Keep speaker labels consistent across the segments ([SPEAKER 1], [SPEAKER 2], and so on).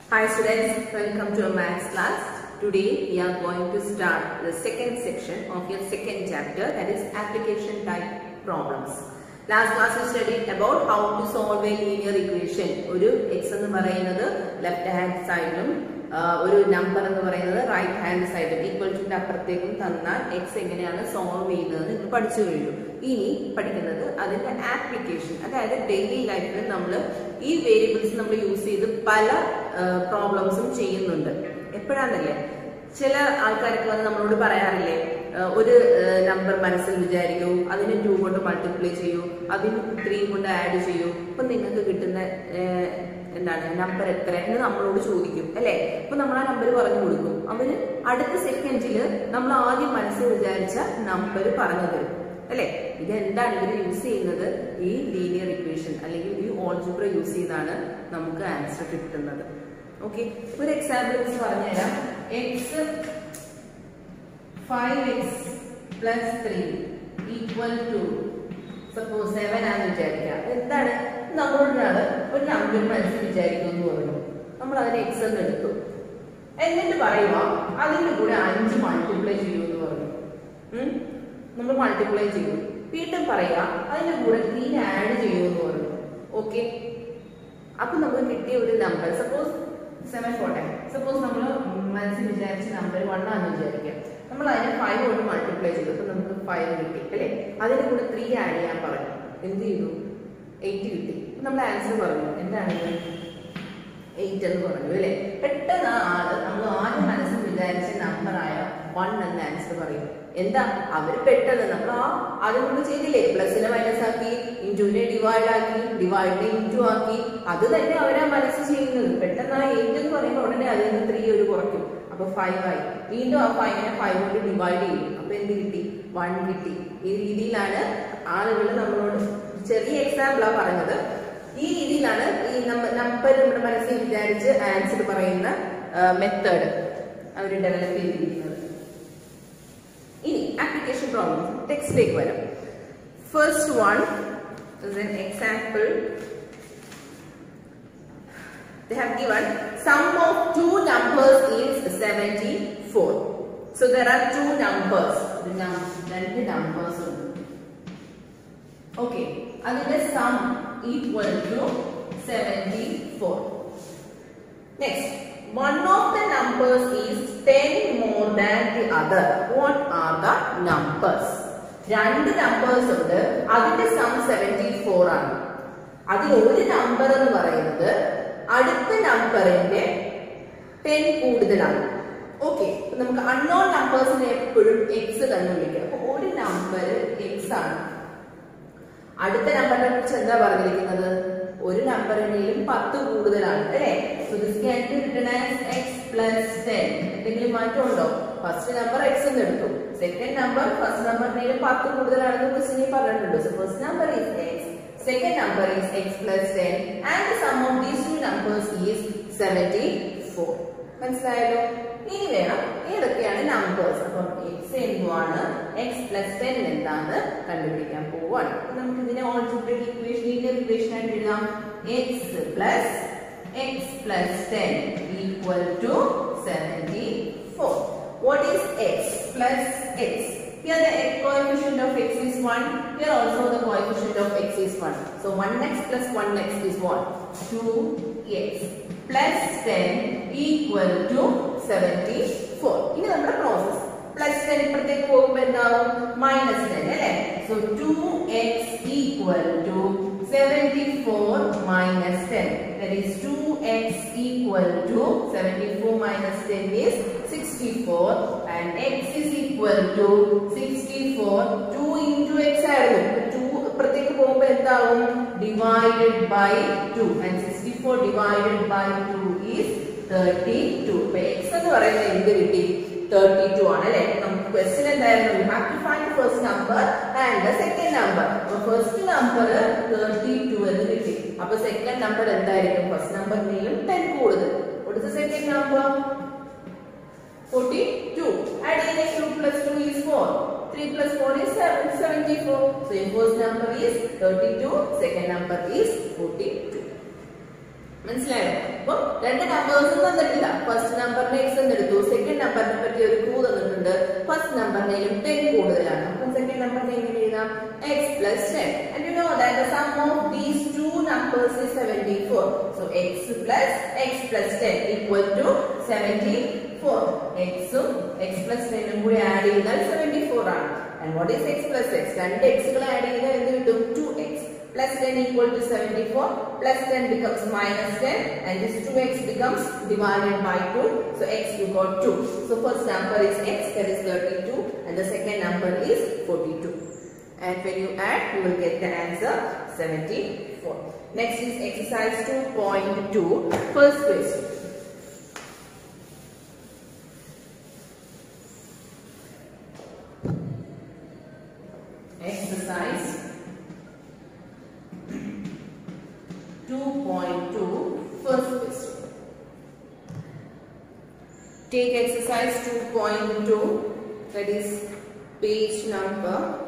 [SPEAKER 1] Hi students, welcome to a maths class. Today we are going to start the second section of your second chapter that is application type problems. Last class we studied about how to solve a linear equation. ഒരു x എന്ന് പറയുന്നത് left hand സൈഡിലും ഒരു number എന്ന് പറയുന്നത് right hand സൈഡിലും equal ടുന്റെ അപ്പുറത്തേക്കും തന്നാൽ എക്സ് എങ്ങനെയാണ് സോൾവ് ചെയ്യുന്നത് നിങ്ങൾ പഠിച്ചു കഴിഞ്ഞു ഇനി പഠിക്കുന്നത് അതിന്റെ ആപ്ലിക്കേഷൻ അതായത് ഡെയിലി ലൈഫിൽ നമ്മൾ ഈ വേരിയബിൾസ് നമ്മൾ യൂസ് ചെയ്ത് പല പ്രോബ്ലംസും ചെയ്യുന്നുണ്ട് എപ്പോഴാന്നല്ലേ ചില ആൾക്കാരൊക്കെ വന്ന് നമ്മളോട് പറയാറില്ലേ ഏഹ് ഒരു നമ്പർ മനസ്സിൽ വിചാരിക്കൂ അതിന് ടു കൊണ്ട് മൾട്ടിപ്ലൈ ചെയ്യൂ അതിന് ത്രീ കൊണ്ട് ആഡ് ചെയ്യൂ അപ്പൊ നിങ്ങൾക്ക് കിട്ടുന്ന ഏഹ് എന്താണ് നമ്പർ എത്ര എന്ന് നമ്മളോട് ചോദിക്കും അല്ലെ അപ്പൊ നമ്മൾ ആ നമ്പർ പറഞ്ഞു കൊടുക്കും അവര് അടുത്ത സെക്കൻഡില് നമ്മൾ ആദ്യം മനസ്സിൽ വിചാരിച്ച നമ്പർ പറഞ്ഞു തരും അല്ലെ ഇതെന്താണ് ഇവർ യൂസ് ചെയ്യുന്നത് ഈ ലീനിയർ ഇക്വേഷൻ അല്ലെങ്കിൽ ഈ ഓൾജിബ്ര യൂസ് ചെയ്താണ് നമുക്ക് ആൻസർ കിട്ടുന്നത് ഓക്കെ ഒരു എക്സാമ്പിൾ വെച്ച് പറഞ്ഞുതരാം X five X plus three equal to suppose seven ആണെന്ന് വിചാരിക്കാം എന്താണ് നമ്മളോടാണ് ഒരു നമ്പർ മനസ്സിൽ വിചാരിക്കും എന്ന് പറഞ്ഞു നമ്മൾ അതിനെ എക്സ് എന്ന് എടുത്തു എന്നിട്ട് പറയുക അതിന്റെ കൂടെ അഞ്ച് മൾട്ടിപ്ലൈ ചെയ്യൂ എന്ന് പറഞ്ഞു ഉം? നമ്മൾ മൾട്ടിപ്ലൈ ചെയ്തു വീണ്ടും പറയാ അതിന്റെ കൂടെ ത്രീ ആഡ് ചെയ്യൂ എന്ന് പറഞ്ഞു ഓക്കെ അപ്പൊ നമുക്ക് കിട്ടിയ ഒരു നമ്പർ സപ്പോസ് സെവൻ പോട്ടെ സപ്പോസ് നമ്മൾ മനസ്സിൽ വിചാരിച്ച നമ്പർ വൺ ആണെന്ന് വിചാരിക്കാം നമ്മൾ അതിനെ ഫൈവ് കൊണ്ട് മൾട്ടിപ്ലൈ ചെയ്തു അപ്പൊ നമുക്ക് ഫൈവ് കിട്ടി അല്ലെ അതിന്റെ കൂടെ ത്രീ ആഡ് ചെയ്യാൻ പറഞ്ഞു എന്ത് ചെയ്തു എയ്റ്റ് കിട്ടി അപ്പൊ നമ്മൾ ആൻസർ പറഞ്ഞു എന്താണ് എയ്റ്റ് എന്ന് പറഞ്ഞു അല്ലെ പെട്ടെന്ന് ആ ആള് നമ്മൾ ആദ്യം മനസ്സിൽ വിചാരിച്ച നമ്പറായ വൺ എന്ന ആൻസർ പറയും എന്താ അവര് പെട്ടെന്ന് നമ്മൾ ആ ആദ്യം നമ്മൾ ചെയ്തില്ലേ പ്ലസിനെ മൈനസ് ആക്കി ഇൻറ്റുവിനെ ഡിവൈഡ് ആക്കി ഡിവൈഡിനെ ഇൻറ്റു ആക്കി അത് തന്നെ അവരാ മനസ്സ് ചെയ്യുന്നത് പെട്ടെന്ന് ആ എയ്റ്റ് എന്ന് പറയുമ്പോൾ ഉടനെ അതിൽ നിന്ന് ത്രീ ഒരു കുറയ്ക്കും അപ്പൊ ഫൈവ് ആയി വീണ്ടും ആ ഫൈവിനെ ഫൈവ് കൊണ്ട് ഡിവൈഡ് ചെയ്യും അപ്പൊ എന്ത് കിട്ടി വൺ കിട്ടി ഈ രീതിയിലാണ് ആളുകൾ നമ്മളോട് ചെറിയ എക്സാമ്പിളാ പറഞ്ഞത് ഈ രീതിയിലാണ് ഈ നമ്പർ നമ്മുടെ മനസ്സിൽ വിചാരിച്ച് ആൻസർ പറയുന്ന മെത്തേഡ് അവർ ഡെവലപ്പ് ചെയ്തിരിക്കുന്നത് ഇനി ആപ്ലിക്കേഷൻ പ്രോബ്ലം ടെക്സ്റ്റിലേക്ക് വരാം first one an example they have given sum of two numbers is 74 so there are two numbers ഒരു നം- രണ്ട് numbers ഉണ്ട് ഓക്കെ അതിന്റെ sum equal to seventy four next one of the numbers is ten more than the other what are the numbers രണ്ട് numbers ഉണ്ട് അതിന്റെ some seventy four ആണ് അതിൽ ഒരു നമ്പർ എന്ന് പറയുന്നത് അടുത്ത നമ്പറിന്റെ ടെൻ കൂടുതലാണ് ഓക്കെ നമുക്ക് അൺനോൺ നമ്പേഴ്സിനെ എപ്പോഴും എക്സ് തന്നെ വിളിക്കാം അപ്പൊ ഒരു നമ്പർ എക്സ് ആണ് അടുത്ത നമ്പറിനെ കുറിച്ച് എന്താ പറഞ്ഞിരിക്കുന്നത് ഒരു നമ്പറിനെയും പത്ത് കൂടുതലാണ് അല്ലേ so this can be written as X plus ten എന്തെങ്കിലും മാറ്റം ഉണ്ടോ ഫസ്റ്റ് നമ്പർ എക്സ് എന്ന് എടുത്തു സെക്കൻഡ് നമ്പർ ഫസ്റ്റ് നമ്പറിനെയും പത്ത് കൂടുതലാണെന്ന് ക്വസ്റ്റിനെ പറഞ്ഞിട്ടുണ്ട് so first number is X second number is x plus 10 and the sum of these two numbers is 74 മനസ്സിലായല്ലോ ഇനി വേണം ഏതൊക്കെയാണ് നമ്പേഴ്സ് അപ്പം എക്സ് എന്തുവാണ് എക്സ് പ്ലസ് ടെൻ എന്താണ് കണ്ടുപിടിക്കാൻ പോവാണ് അപ്പൊ നമുക്ക് ഇതിനെ ഓൾജിബ്രിക് ഇക്വേഷൻ ലീനിയർ ഇക്വേഷൻ ആയിട്ട് എഴുതാം X plus X plus ten equal to seventy four what is X plus X Here the coefficient of x is 1. Here also the coefficient of x is 1. So 1x plus 1x is what? 2x plus 10 equal to 74. ഇനി നമ്മുടെ process plus ten ഇപ്പുറത്തേക്ക് പോകുമ്പോൾ എന്താവും minus ten അല്ലേ so two X equal to seventy four minus ten that is two X equal to seventy four minus ten is sixty four and X is equal to sixty four two into X ആയിരുന്നു two ഇപ്പുറത്തേക്ക് പോകുമ്പോൾ എന്താവും divided by two and sixty four divided by two is thirty two ഇപ്പൊ X എന്ന് പറയുന്നത് എന്ത് കിട്ടി thirty two ആണ് അല്ലെ നമുക്ക് ക്വസ്റ്റ്യൻ എന്തായിരുന്നു you have to find first number and the second number അപ്പൊ ഫസ്റ്റ് നമ്പർ തേർട്ടി ടു എന്ന് കിട്ടി അപ്പൊ സെക്കൻഡ് നമ്പർ എന്തായിരിക്കും ഫസ്റ്റ് നമ്പറിനെയും ടെൻ കൂടുതൽ what is the second number 42 adding x 2 plus 2 is 4 3 plus 4 is 7 74 so your first number is 32 second number is 42 മനസ്സിലായോ അപ്പൊ രണ്ട് നമ്പേഴ്സും തന്നിട്ടില്ല ഫസ്റ്റ് നമ്പറിന് എക്സ് എന്നെടുത്തു സെക്കൻഡ് നമ്പറിനെ പറ്റി ഒരു ക്ലൂ തന്നിട്ടുണ്ട് ഫസ്റ്റ് നമ്പറിനെയും ടെൻ കൂടുതലാണ് അപ്പം സെക്കൻഡ് നമ്പറിനെ എങ്ങനെ എഴുതാം X plus ten and you know that the sum of these two numbers is seventy four so X plus X plus ten equal to seventy four എക്സും എക്സ് പ്ലസ് ടെന്നും കൂടി add ചെയ്താൽ seventy four ആണ് and what is X plus X രണ്ട് എക്സുകൾ add ചെയ്താൽ എന്ത് കിട്ടും two X plus 10 equal to 74 plus 10 becomes minus 10 and this 2x becomes divided by 2 so x you got 2 so first number is x that is 32 and the second number is 42 and when you add you will get the answer 74 next is exercise 2.2 first question exercise 2.2 first question. Take exercise 2.2 that is page number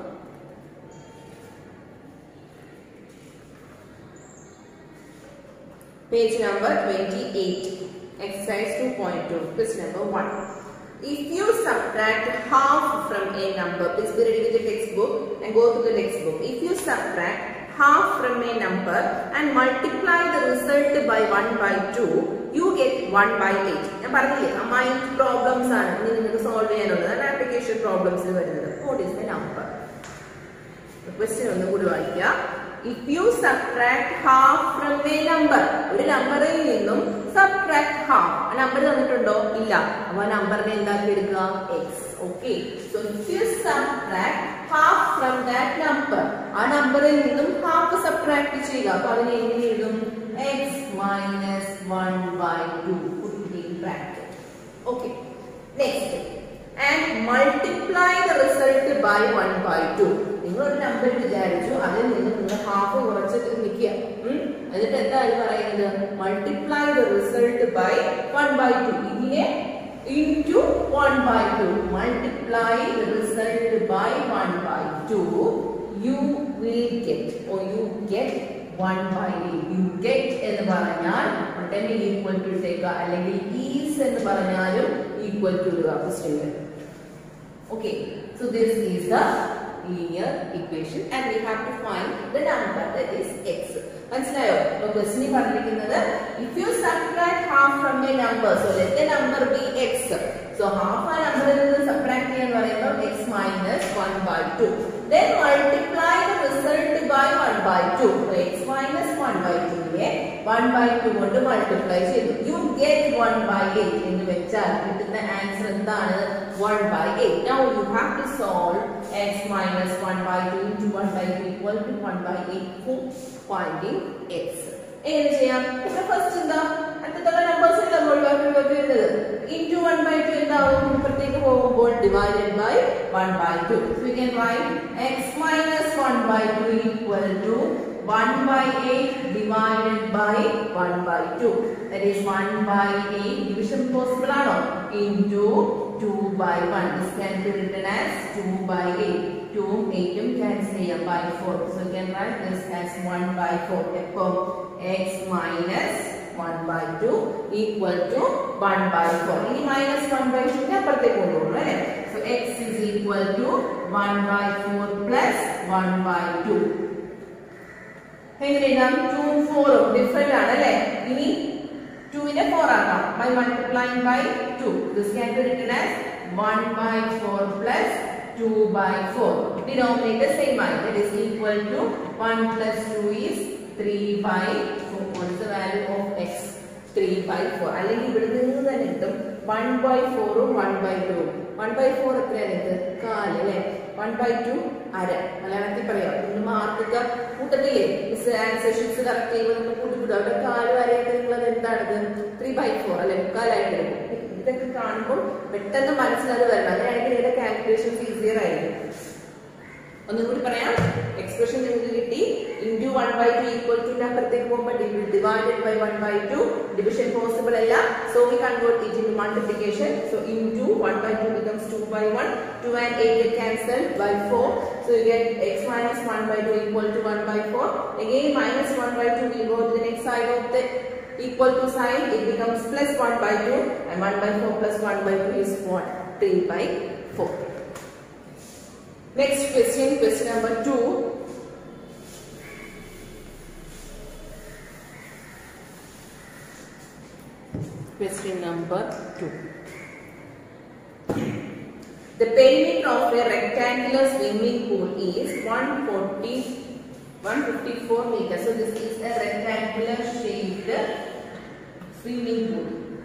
[SPEAKER 1] page number 28 exercise 2.2 question number 1 if you subtract half from a number please be ready with the textbook and go to the textbook if you subtract half from a number and multiply the result by 1 by 2 you get 1 by 8 ഞാൻ പറഞ്ഞില്ലേ ആ mind problems ആണ് ഇനി നിങ്ങൾക്ക് solve ചെയ്യാനുള്ളത് application പ്രോബ്ലംസിൽ വരുന്നത് what is the number question ഒന്നും കൂടി വായിക്കുക if you subtract half from a number ഒരു നമ്പറിൽ നിന്നും സബ്ട്രാക്ട് ഹാഫ് ആ നമ്പർ തന്നിട്ടുണ്ടോ ഇല്ല അപ്പൊ ആ നമ്പറിനെ എന്താക്കി എടുക്കുക X okay so if you subtract half from that number ആ നമ്പറിൽ നിന്നും ഹാഫ് സബ്ട്രാക്ട് ചെയ്യുക അപ്പൊ അതിനെ എങ്ങനെ എഴുതും X minus one by two bracket okay next and multiply the result by one by two നിങ്ങൾ ഒരു നമ്പർ വിചാരിച്ചു അതിൽ നിന്ന് നിങ്ങൾ ഹാഫ് കുറച്ചിട്ട് നിൽക്കുക ഉം? എന്നിട്ട് എന്താ അത് പറയുന്നത് multiply the result by one by two ഇതിനെ into 1 by 2 multiply the result by 1 by 2 you will get or you get 1 by 8 you get എന്ന് പറഞ്ഞാൽ ഉടനെ ഈക്വൽ ടു ഇട്ടേക്കുക അല്ലെങ്കിൽ ഈസ് എന്ന് പറഞ്ഞാലും ഈക്വൽ ടു ഇടുക question okay so this is the linear equation and we have to find the number that is x മനസ്സിലായോ അപ്പൊ ക്വസ്റ്റിനി പറഞ്ഞിരിക്കുന്നത് if you subtract half from a number so let the number be x so half ആ നമ്പറിൽ നിന്ന് subtract ചെയ്യാൻ പറയുമ്പോൾ x minus one by two then multiply the result by 1 by 2 so x minus 1 by 2 നെ 1 by 2 കൊണ്ട് multiply ചെയ്തു you get 1 by 8 എന്ന് വെച്ചാൽ കിട്ടുന്ന ആൻസർ എന്താണ് 1 by 8 now you have to solve x minus 1 by 2 into 1 by 2 equal to 1 by 8 for finding x എങ്ങനെ ചെയ്യാം ഇവിടെ ഫസ്റ്റ് എന്താ അടുത്തുള്ള നമ്പേഴ്സ് നമ്മൾ വരുന്നത് ഇൻറ്റു വൺ ബൈ ടു എന്താവും ഇപ്പുറത്തേക്ക് പോകുമ്പോൾ divided by one by two we can write x minus one by two equal to one by eight divided by one by two that is one by eight division possible ആണോ into two by one this can be written as two by eight ടൂവും എയ്റ്റും cancel ചെയ്യാം by four so can write this as one by four എപ്പോൾ x minus one by two equal to one by four ഇനി minus one by ടുവിനെ അപ്പുറത്തേക്ക് കൊണ്ടുപോകും അല്ലേ so x is equal to one by four plus one by two എങ്ങനെ എഴുതാം two ഫോറും different ആണ് അല്ലേ ഇനി ടുവിനെ ഫോർ ആക്കാം by multiplying by two this can be written as one by four plus two by four denominator same ആയി that is equal to one plus two is three by four what's the value of x three by four അല്ലെങ്കിൽ ഇവിടെ നിന്ന് തന്നെ കിട്ടും one by ഫോറും one by two one by four എത്രയാണ് ഇത് കാല് അല്ലെ വൺ ബൈ ടു അര മലയാളത്തിൽ പറയാം നിങ്ങൾ മാർക്കൊക്കെ കൂട്ടത്തില്ലേ മിസ് ആൻസർ ഷീറ്റ്സ് കറക്റ്റ് ചെയ്യുമ്പോൾ നമ്മൾ കൂട്ടിക്കൂട്ടും അവിടെ കാല് വരെയൊക്കെ നിങ്ങളത് എന്താണിത് ത്രീ ബൈ ഫോർ അല്ലെ മുക്കാലായിട്ട് എടുക്കും ഇതൊക്കെ കാണുമ്പോൾ പെട്ടെന്ന് മനസ്സിലത് വരണം അങ്ങനെയാണെങ്കിൽ ഇതിന്റെ കാൽക്കുലേഷൻസ് ഈസിയർ ആയിരിക്കും ഒന്നും കൂടി പറയാം എക്സ്പ്രഷൻ നിങ്ങൾക്ക് കിട്ടി into one by two equal to അപ്പുറത്തേക്ക് പോകുമ്പോൾ divided by one by two division possible അല്ല so we convert it in multiplication so into one by two becomes two by one two and eight cancel by four so you get x minus one by two equal to one by four again minus one by two will go to the next side of the equal to sign it becomes plus 1 by 2 and 1 by 4 plus 1 by 2 is what 3 by 4 next question question number 2 question number 2 the perimeter of a rectangular swimming pool is 140 154 meters so this is a rectangular shaped swimming pool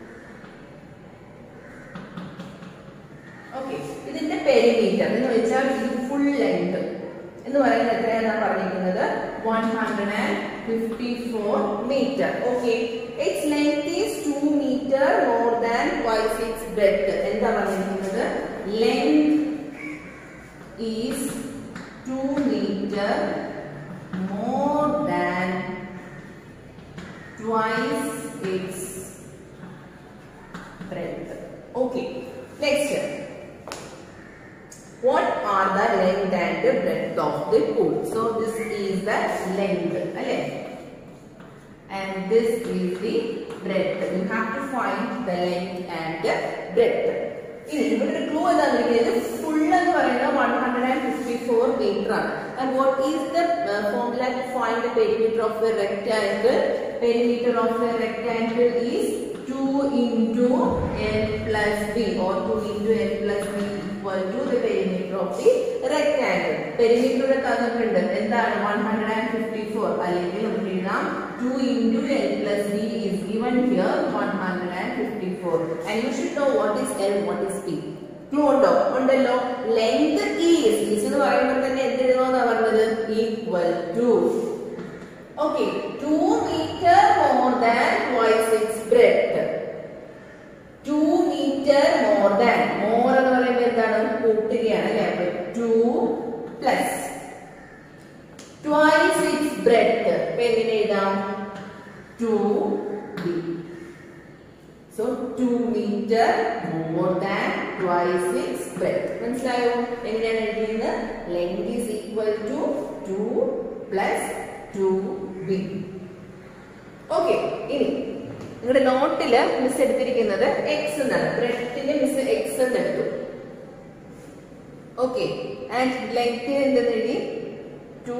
[SPEAKER 1] okay ഇതിന്റെ perimeter എന്ന് വെച്ചാൽ ഇത് full length എന്ന് പറയുന്നത് എത്രയാണ് പറഞ്ഞിരിക്കുന്നത് one hundred and fifty four meter okay its length is two meter more than twice its breadth എന്താ പറഞ്ഞിരിക്കുന്നത് length is two meter more than twice its breadth. Okay. Next. What are the length and the breadth of the pool? So this is the length. Okay? And this is the breadth. You have to find the length and the breadth. ഇനി ഇവിടെ ഒരു clue എന്താ പറയുന്നത് full എന്ന് പറയുന്നത് one hundred and fifty four meter ആണ് and what is the formula to find the perimeter of a rectangle perimeter of a rectangle is two into l plus b or two into l plus b equal to the perimeter of the rectangle perimeter ഇവിടെ തന്നിട്ടുണ്ട് എന്താണ് one hundred and fifty four അല്ലെങ്കിൽ നമുക്ക് എഴുതാം two into l plus b is given here one hundred and fifty four and you should know what is l what is b clue ഉണ്ടോ ഉണ്ടല്ലോ length is is എന്ന് പറയുമ്പോൾ തന്നെ എന്ത് എഴുതുമെന്നാ പറഞ്ഞത് equal to okay two meter more than twice its breadth two meter more than more എന്ന് പറയുമ്പോൾ എന്താണ് കൂട്ടുകയാണ് അല്ലെ അപ്പൊ two plus twice its breadth എങ്ങനെ എഴുതാം two b so two meter more than twice its breadth മനസ്സിലായോ എങ്ങനെയാണ് എഴുതിയത് length is equal to two plus two b okay ഇനി നിങ്ങളുടെ നോട്ടില് മിസ് എടുത്തിരിക്കുന്നത് എക്സ് എന്നാണ് ബ്രെഡിന് മിസ് എക്സ് എന്ന് എടുത്തു ഓക്കെ ആൻഡ് ലെങ്ത് എന്തെന്ന് എഴുതി two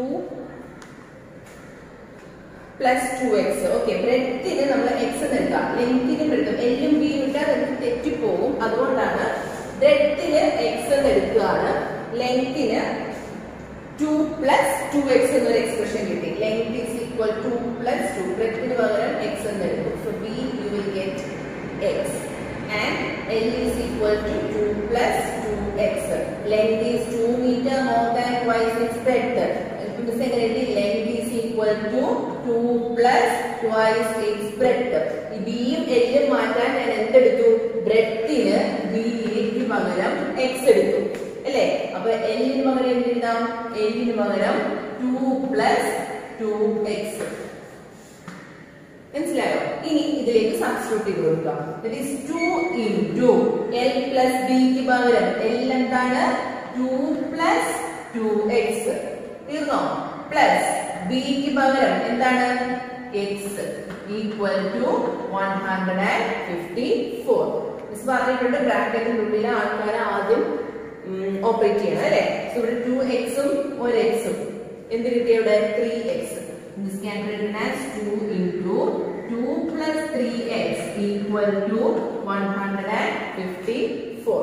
[SPEAKER 1] plus two x okay ബ്രെഡിന് നമ്മൾ എക്സ് എന്ന് എടുക്കാം ലെങ്തിന് എടുക്കും എല്ലും ബിയും ഇട്ടാൽ നമുക്ക് തെറ്റിപ്പോകും അതുകൊണ്ടാണ് ബ്രെഡിന് എക്സ് എന്ന് എടുക്കുകയാണ് ലെങ്തിന് ടു പ്ലസ് ടു എക്സ് എന്നൊരു എക്സ്പ്രഷൻ കിട്ടി length is equal to plus two ബ്രെഡിന് പകരം എക്സ് എന്ന് എടുക്കും so b you will get x and l is equal to two plus two x length is two meter more than twice its breadth miss എങ്ങനെ എഴുതി length is equal to two plus twice its breadth ഈ ബിയും എല്ലും മാറ്റാൻ ഞാൻ എന്തെടുത്തു ബ്രെഡിന് ബിയിലേക്ക് പകരം X എടുത്തു അല്ലേ അപ്പൊ എല്ലിന് പകരം എന്തെഴുതാം എല്ലിന് പകരം ടു പ്ലസ് ടു എക്സ് മനസ്സിലായോ ഇനി ഇതിലേക്ക് സബ്സ്റ്റിറ്റ്യൂട്ട് ചെയ്ത് കൊടുക്കാം that is two into l plus ബിക്ക് പകരം എൽ എന്താണ് ടു പ്ലസ് ടു എക്സ് തീർന്നോ പ്ലസ് ബിക്ക് പകരം എന്താണ് x equal to one hundred and fifty four miss പറഞ്ഞിട്ടുണ്ട് ബ്രാക്കറ്റിന്റെ ഉള്ളിൽ ആൾക്കാർ ആദ്യം ഓപ്പറേറ്റ് ചെയ്യണം അല്ലെ സോ ഇവിടെ ടു എക്സും ഒരു എക്സും എന്ത് കിട്ടിയ ഇവിടെ three x this can written as two into two plus three x equal to one hundred and fifty four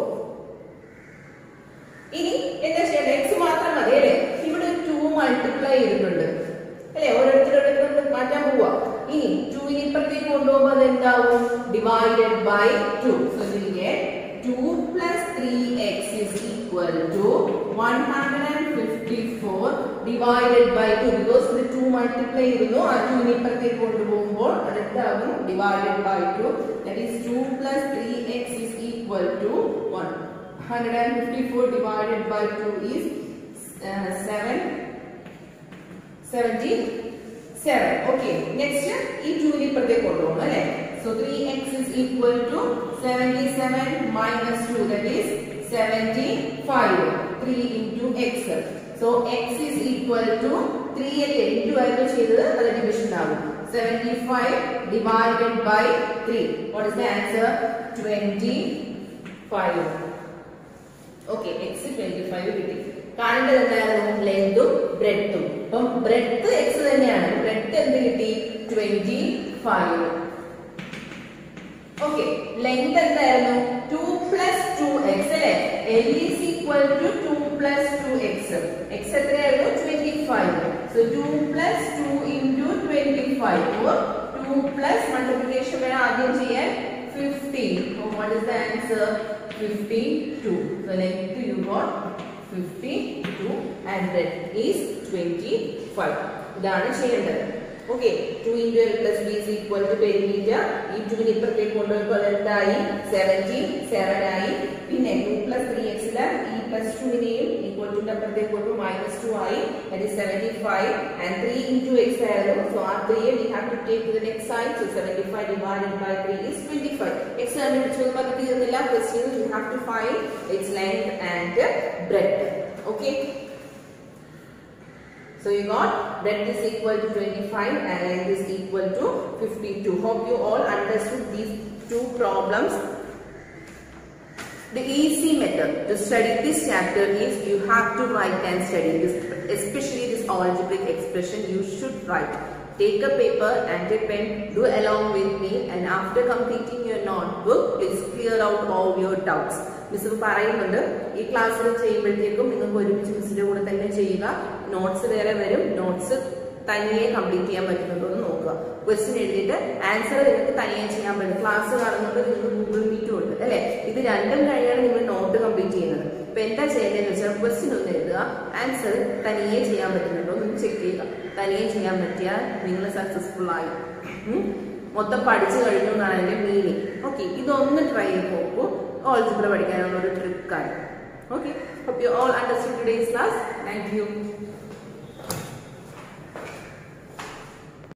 [SPEAKER 1] ഇനി എന്താ ചെയ്യേണ്ടത് എക്സ് മാത്രം മതി അല്ലേ ഇവിടെ ടു മൾട്ടിപ്ലൈ ചെയ്തിട്ടുണ്ട് അല്ലെ ഓരോരുത്തരോട് മാറ്റാൻ പോവാ ഇനി ടുവിന് ഇപ്പുറത്തേക്ക് കൊണ്ടുപോകുമ്പോൾ അത് എന്താവും divided by two so will get two plus three x is equal to one hundred and fifty four divided by two because ഇത് ടു മൾട്ടിപ്ലൈ ചെയ്യുന്നു ആ ടുവിന് ഇപ്പുറത്തേക്ക് കൊണ്ടുപോകുമ്പോൾ അത് എന്താകും divided by two that is two plus three x is equal to one 154 divided by 2 is seven seventy seven okay next ഈ ടൂവിന് ഇപ്പുറത്തേക്ക് കൊണ്ടുപോകണം അല്ലെ so three x is equal to seventy seven minus two that is seventy five three into x so x is equal to three അല്ലേ into ആയിരുന്നു ചെയ്തത് അത് division ആകും seventy five divided by three what is the answer twenty five okay x twenty five കിട്ടി കാണേണ്ടത് എന്തായിരുന്നു ലെങ്തും ബ്രെഡും അപ്പം ബ്രെഡ് എക്സ് തന്നെയാണ് ബ്രെഡ് എന്ത് കിട്ടി ട്വന്റി ഫൈവ് ഓക്കെ ലെങ്ത് എന്തായിരുന്നു ടു പ്ലസ് ടു എക്സ് അല്ലെ l is equal to two plus two x x എത്രയായിരുന്നു twenty five so two plus two into twenty five or two plus multiplication വേണം ആദ്യം ചെയ്യാൻ fifteen what is the answer fifty two so length you got fifty two and breadth is twenty five ഇതാണ് ചെയ്യേണ്ടത് okay two into l plus b is equal to perimeter ഈ ടുവിന് ഇപ്പുറത്തേക്ക് കൊണ്ടുപോയപ്പോൾ എന്തായി സെവൻറ്റി സെവൻ ആയി പിന്നെ ടു പ്ലസ് ത്രീ എക്സില് ഈ പ്ലസ് ടുവിനെയും ഈക്വൽ ടു അപ്പുറത്തേക്ക് കൊണ്ടു മൈനസ് ടു ആയി that is seventy five and three into X ആയിരുന്നു സോ ആ ത്രീയെ we have to take to the next side so seventy five divided by three is twenty five x കണ്ടുപിടിച്ചു നമുക്ക് തീർന്നില്ല question you have to find its length and breadth okay So you got breadth is equal to 25 and length is equal to 52. Hope you all understood these two problems. The easy method to study this chapter is you have to write and study this, especially this algebraic expression you should write. Take a paper and a pen, do along with me and after completing your notebook, please clear out all your doubts. Miss പറയുന്നുണ്ട് ഈ ക്ലാസ്സിൽ ചെയ്യുമ്പോഴത്തേക്കും നിങ്ങൾക്ക് ഒരുമിച്ച് മിസ്സിന്റെ കൂടെ തന്നെ ചെയ്യുക notes വേറെ വരും നോട്ട്സ് തനിയെ കംപ്ലീറ്റ് ചെയ്യാൻ പറ്റുന്നുണ്ടോ എന്ന് നോക്കുക ക്വസ്റ്റ്യൻ എഴുതിയിട്ട് ആൻസർ നിങ്ങൾക്ക് തനിയെ ചെയ്യാൻ പറ്റും ക്ലാസ് കാണുന്നുണ്ട് നിങ്ങൾക്ക് ഗൂഗിൾ മീറ്റും ഉണ്ട് അല്ലെ ഇത് രണ്ടും കഴിയാണ് നിങ്ങൾ നോട്ട് കംപ്ലീറ്റ് ചെയ്യുന്നത് അപ്പൊ എന്താ ചെയ്യേണ്ടതെന്ന് വെച്ചാൽ ക്വസ്റ്റ്യൻ ഒന്ന് എഴുതുക ആൻസർ തനിയെ ചെയ്യാൻ പറ്റുന്നുണ്ടോ എന്ന് ചെക്ക് ചെയ്യുക തനിയെ ചെയ്യാൻ പറ്റിയാൽ നിങ്ങൾ സക്സസ്ഫുൾ ആയി ഉം. മൊത്തം പഠിച്ചു കഴിഞ്ഞു എന്നാണ് അതിന്റെ മീനിങ് ഓക്കെ ഇതൊന്ന് ട്രൈ ചെയ്ത് നോക്കൂ ഓൾജിബ്ര പഠിക്കാനുള്ള ഒരു ട്രിക്കാണ് okay hope you all understood today's class thank U